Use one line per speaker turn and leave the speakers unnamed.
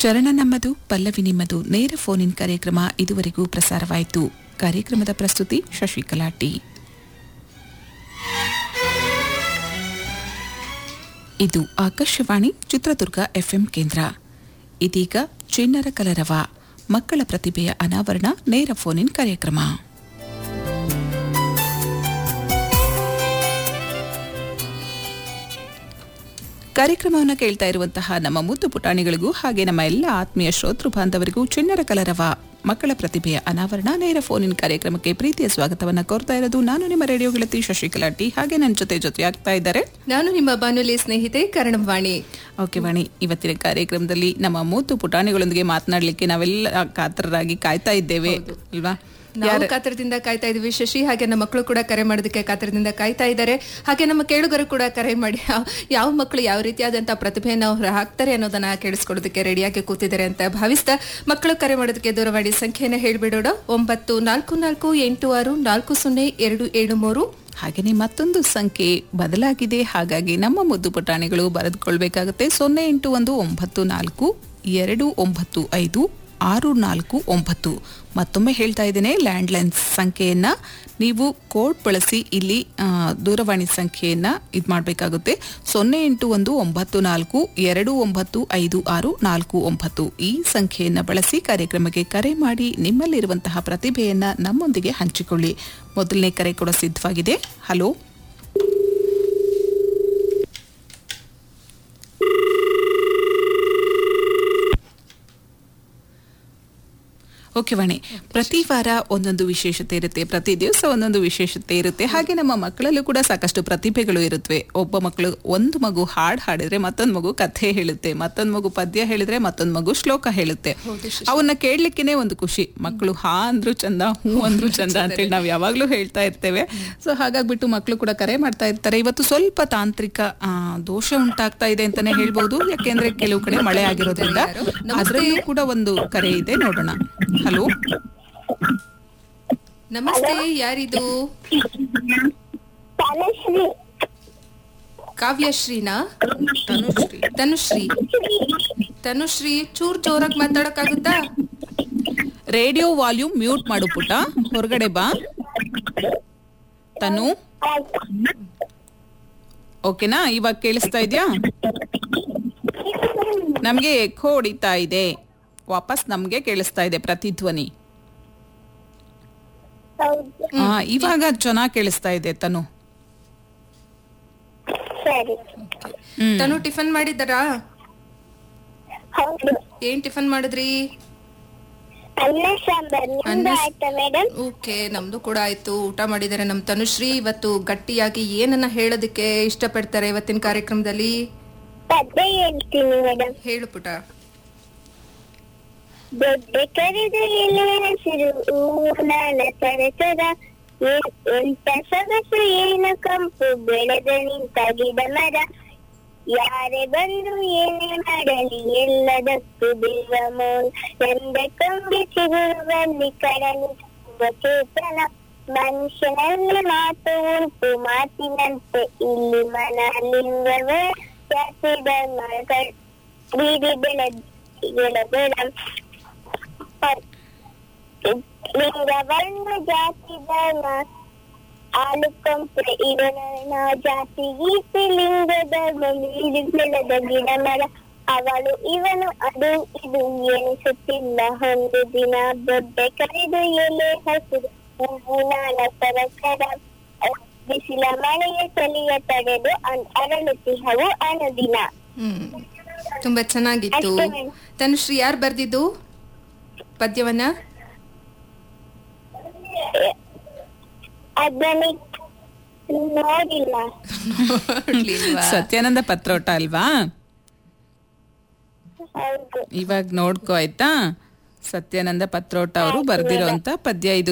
ಚರಣ ನಮ್ಮದು ಪಲ್ಲವಿ ನಿಮ್ಮದು ನೇರ ಫೋನ್ ಇನ್ ಕಾರ್ಯಕ್ರಮ ಇದುವರೆಗೂ ಪ್ರಸಾರವಾಯಿತು ಕಾರ್ಯಕ್ರಮದ ಪ್ರಸ್ತುತಿ ಶಶಿಕಲಾ ಟಿ ಇದು ಆಕಾಶವಾಣಿ ಚಿತ್ರದುರ್ಗ ಎಫ್ಎಂ ಕೇಂದ್ರ ಇದೀಗ ಚಿಣ್ಣರ ಕಲರವ ಮಕ್ಕಳ ಪ್ರತಿಭೆಯ ಅನಾವರಣ ನೇರ ಫೋನ್ ಇನ್ ಕಾರ್ಯಕ್ರಮ ಕಾರ್ಯಕ್ರಮವನ್ನು ಕೇಳ್ತಾ ಇರುವಂತಹ ನಮ್ಮ ಮುದ್ದು ಪುಟಾಣಿಗಳಿಗೂ ಹಾಗೆ ನಮ್ಮ ಎಲ್ಲ ಆತ್ಮೀಯ ಶ್ರೋತೃ ಬಾಂಧವರಿಗೂ ಚಿಣ್ಣರ ಕಲರವ ಮಕ್ಕಳ ಪ್ರತಿಭೆಯ ಅನಾವರಣ ನೇರ ಫೋನ್ ಇನ್ ಕಾರ್ಯಕ್ರಮಕ್ಕೆ ಪ್ರೀತಿಯ ಸ್ವಾಗತವನ್ನ ಕೋರ್ತಾ ಇರೋದು ನಾನು ನಿಮ್ಮ ರೇಡಿಯೋ ಗೆಳತಿ ಶಶಿಕಲಾ ಟಿ ಹಾಗೆ ನನ್ನ ಜೊತೆ ಜೊತೆ ಆಗ್ತಾ ಇದ್ದಾರೆ
ನಾನು ನಿಮ್ಮ ಬಾನುಲಿ ಸ್ನೇಹಿತೆ ಕರಣವಾಣಿ
ಓಕೆ ವಾಣಿ ಇವತ್ತಿನ ಕಾರ್ಯಕ್ರಮದಲ್ಲಿ ನಮ್ಮ ಮೂತು ಪುಟಾಣಿಗಳೊಂದಿಗೆ ಮಾತನಾಡಲಿಕ್ಕೆ ನಾವೆಲ್ಲ ಕಾತರರಾಗಿ ಕಾಯ್ತಾ ಇದ್ದೇವೆ ಅಲ್ವಾ
ನಾವು ಕಾತರದಿಂದ ಕಾಯ್ತಾ ಇದೀವಿ ಶಶಿ ಹಾಗೆ ನಮ್ಮ ಮಕ್ಕಳು ಕೂಡ ಕರೆ ಮಾಡೋದಕ್ಕೆ ಕಾತರದಿಂದ ಕಾಯ್ತಾ ಇದ್ದಾರೆ ಹಾಗೆ ನಮ್ಮ ಕೇಳುಗರು ಕೂಡ ಕರೆ ಮಾಡಿ ಯಾವ- ಯಾವ ಮಕ್ಕಳು ಯಾವ ರೀತಿಯಾದಂತಹ ಪ್ರತಿಭೆಯನ್ನು ಅವ್ರು ಹಾಕ್ತಾರೆ ಅನ್ನೋದನ್ನ ಕೇಳಿಸ್ಕೊಡೋದಕ್ಕೆ ರೆಡಿಯಾಗಿ ಕೂತಿದ್ದಾರೆ ಅಂತ ಭಾವಿಸ್ತಾ ಮಕ್ಕಳು ಕರೆ ಮಾಡೋದಕ್ಕೆ ದೂರವಾಣಿ ಸಂಖ್ಯೆಯನ್ನು ಹೇಳ್ಬಿಡೋಣ ಒಂಬತ್ತು ನಾಲ್ಕು ನಾಲ್ಕು ಎಂಟು ಆರು ನಾಲ್ಕು ಸೊನ್ನೆ ಎರಡು ಏಳು ಮೂರು
ಹಾಗೆಯೇ ಮತ್ತೊಂದು ಸಂಖ್ಯೆ ಬದಲಾಗಿದೆ ಹಾಗಾಗಿ ನಮ್ಮ ಮುದ್ದು ಪುಟಾಣಿಗಳು ಬರೆದುಕೊಳ್ಬೇಕಾಗುತ್ತೆ ಸೊನ್ನೆ ಎಂಟು ಒಂದು ಒಂಬತ್ತು ನಾಲ್ಕು ಎರಡು ಒಂಬತ್ತು ಐದು ಆರು ನಾಲ್ಕು ಒಂಬತ್ತು ಮತ್ತೊಮ್ಮೆ ಹೇಳ್ತಾ ಇದ್ದೇನೆ ಲ್ಯಾಂಡ್ಲೈನ್ ಸಂಖ್ಯೆಯನ್ನ ನೀವು ಕೋಡ್ ಬಳಸಿ ಇಲ್ಲಿ ಆ, ದೂರವಾಣಿ ಸಂಖ್ಯೆಯನ್ನ ಇದು ಮಾಡಬೇಕಾಗುತ್ತೆ ಸೊನ್ನೆ ಎಂಟು ಒಂದು ಒಂಬತ್ತು ನಾಲ್ಕು ಎರಡು ಒಂಬತ್ತು ಐದು ಆರು ನಾಲ್ಕು ಒಂಬತ್ತು ಈ ಸಂಖ್ಯೆಯನ್ನ ಬಳಸಿ ಕಾರ್ಯಕ್ರಮಕ್ಕೆ ಕರೆ ಮಾಡಿ ನಿಮ್ಮಲ್ಲಿರುವಂತಹ ಪ್ರತಿಭೆಯನ್ನ ನಮ್ಮೊಂದಿಗೆ ಹಂಚಿಕೊಳ್ಳಿ ಮೊದಲನೇ ಕರೆ ಕೂಡ ಸಿದ್ಧವಾಗಿದೆ ಹಲೋ ಓಕೆ ವಾಣಿ ಪ್ರತಿ ವಾರ ಒಂದೊಂದು ವಿಶೇಷತೆ ಇರುತ್ತೆ ಪ್ರತಿ ದಿವಸ ಒಂದೊಂದು ವಿಶೇಷತೆ ಇರುತ್ತೆ ಹಾಗೆ ನಮ್ಮ ಮಕ್ಕಳಲ್ಲೂ ಕೂಡ ಸಾಕಷ್ಟು ಪ್ರತಿಭೆಗಳು ಇರುತ್ತವೆ ಒಬ್ಬ ಮಕ್ಕಳು ಒಂದು ಮಗು ಹಾಡು ಹಾಡಿದ್ರೆ ಮತ್ತೊಂದು ಮಗು ಕಥೆ ಹೇಳುತ್ತೆ ಮತ್ತೊಂದು ಮಗು ಪದ್ಯ ಹೇಳಿದ್ರೆ ಮತ್ತೊಂದು ಮಗು ಶ್ಲೋಕ ಹೇಳುತ್ತೆ ಅವನ್ನ ಕೇಳಲಿಕ್ಕೇನೆ ಒಂದು ಖುಷಿ ಮಕ್ಕಳು ಹಾ ಅಂದ್ರು ಚಂದ ಹೂ ಅಂದ್ರು ಚಂದ ಅಂತೇಳಿ ನಾವು ಯಾವಾಗ್ಲೂ ಹೇಳ್ತಾ ಇರ್ತೇವೆ ಸೊ ಹಾಗಾಗ್ಬಿಟ್ಟು ಮಕ್ಕಳು ಕೂಡ ಕರೆ ಮಾಡ್ತಾ ಇರ್ತಾರೆ ಇವತ್ತು ಸ್ವಲ್ಪ ತಾಂತ್ರಿಕ ಆ, ದೋಷ ಉಂಟಾಗ್ತಾ ಇದೆ ಅಂತಾನೆ ಹೇಳ್ಬಹುದು ಯಾಕೆಂದ್ರೆ ಕೆಲವು ಕಡೆ ಮಳೆ ಆಗಿರೋದ್ರಿಂದ ಅದರಲ್ಲೂ ಕೂಡ ಒಂದು ಕರೆ ಇದೆ ನೋಡೋಣ ಹಲೋ
ನಮಸ್ತೆ ಯಾರಿದು
ತನುಶ್ರೀ
ಕಾವ್ಯಶ್ರೀನಾ ತನುಶ್ರೀ ತನುಶ್ರೀ ಚೂರ್ ಜೋರಾಗಿ ಮಾತಾಡಕ್ಕಾಗುತ್ತಾ
ರೇಡಿಯೋ ವಾಲ್ಯೂಮ್ ಮ್ಯೂಟ್ ಮಾಡು ಪುಟ ಹೊರಗಡೆ ಬಾ ತನು ಓಕೆನಾ ಇವಾಗ ಕೇಳಿಸ್ತಾ ಇದ್ಯಾ ನಮ್ಗೆ ಎಖೋ ಹೊಡಿತಾ ಇದೆ ವಾಪಸ್ ನಮ್ಗೆ ಕೇಳಿಸ್ತಾ ಇದೆ ಪ್ರತಿಧ್ವನಿ
ಹೌದು
ಆ, ಇವಾಗ ಚೆನ್ನಾಗಿ ಕೇಳಿಸ್ತಾ ಇದೆ ತನು
ಸರಿ
ಹ್ಮ್.
ತನು ಟಿಫನ್ ಮಾಡಿದ್ದಾರಾ
ಹೌದು
ಏನ್ ಟಿಫನ್ ಮಾಡಿದ್ರಿ
ಅನ್ನ ಸಾಂಬಾರ್ ನಿಮ್ದು
ಅನ್ನ-
ಆಯ್ತಾ ಮೇಡಮ್
ಓಕೆ ನಮ್ದು ಕೂಡ ಆಯ್ತು ಊಟ ಮಾಡಿದ್ದಾರೆ ನಮ್ ತನುಶ್ರೀ ಇವತ್ತು ಗಟ್ಟಿಯಾಗಿ ಏನನ್ನ ಹೇಳೋದಕ್ಕೆ ಇಷ್ಟಪಡ್ತಾರೆ ಇವತ್ತಿನ ಕಾರ್ಯಕ್ರಮದಲ್ಲಿ
ಪದ್ಯ ಹೇಳ್ತೀನಿ ಮೇಡಮ್
ಹೇಳು ಪುಟ
ದೊಡ್ಡ ಕರೆದ ಎಲೆ ಹಸಿರು ಊನಾನ ಸರಸರ ಏ- ಎಂತ ಸೊಗಸು ಏನು ಕಂಪು ಬೆಳೆದ ನಿಂತ ಗಿಡ ಮರ ಯಾರೇ ಬಂದು ಏನೇ ಮಾಡಲಿ ಎಲ್ಲದಕ್ಕೂ ಬಿಡುವ ಮೌನ ಎಂದ ಕೊಂಬಿ ಚಿಗುರುವಲ್ಲಿ ಕಡಲಿಸುವ ಚೇತನ ಮನುಷ್ಯನಲ್ಲಿ ಮಾತು ಉಂಟು ಮಾತಿನಂತೆ ಇಲ್ಲಿ ಮನ ಲಿಂಗವೇ ಜಾತಿ ಧರ್ಮಗಳು ಬೀದಿ ಬೆಳೆದ ಬೆಳ ಲಿಂಗವನ್ನು ಜಾತಿ ಧರ್ಮ ಆಳು ಕೊಂಪೆ ಇವನ ಜಾತಿ ಗೀತೆ ಲಿಂಗ ಧರ್ಮ ಮೀರಿ ಬೆಳೆದ ಗಿಡ ಮರ ಅವಳು ಇವನು ಅದು ಇದು ಎನಿಸುತ್ತಿಲ್ಲ ಒಂದು ದಿನ ದೊಡ್ಡ ಕರೆದು ಎಲೆ ಹಸಿರು ಹೂವಿನ ಸರಕರ ಬಿಸಿಲ ಮಳೆಯ ಚಳಿಯ ತಡೆದು ಅನ್- ಅರಳುತ್ತಿಹವು ಅನುದಿನ
ಹ್ಮ್ ತುಂಬಾ ಚೆನ್ನಾಗಿತ್ತು
ಅಷ್ಟೇ ಮೇಡಮ್.
ತನುಶ್ರೀ ಯಾರು ಬರ್ದಿದ್ದು ಪದ್ಯವನ್ನ
ಅದನ್ನ ನೋಡಿಲ್ಲ
ನೋಡ್ಲಿಲ್ವಾ?
ಸತ್ಯಾನಂದ ಪತ್ರೋಟ ಅಲ್ವಾ
ಹೌದು
ಇವಾಗ ನೋಡ್ಕೋ ಆಯ್ತಾ ಸತ್ಯಾನಂದ ಪತ್ರೋಟ ಅವರು ಬರ್ದಿರೋಂತ ಪದ್ಯ ಇದು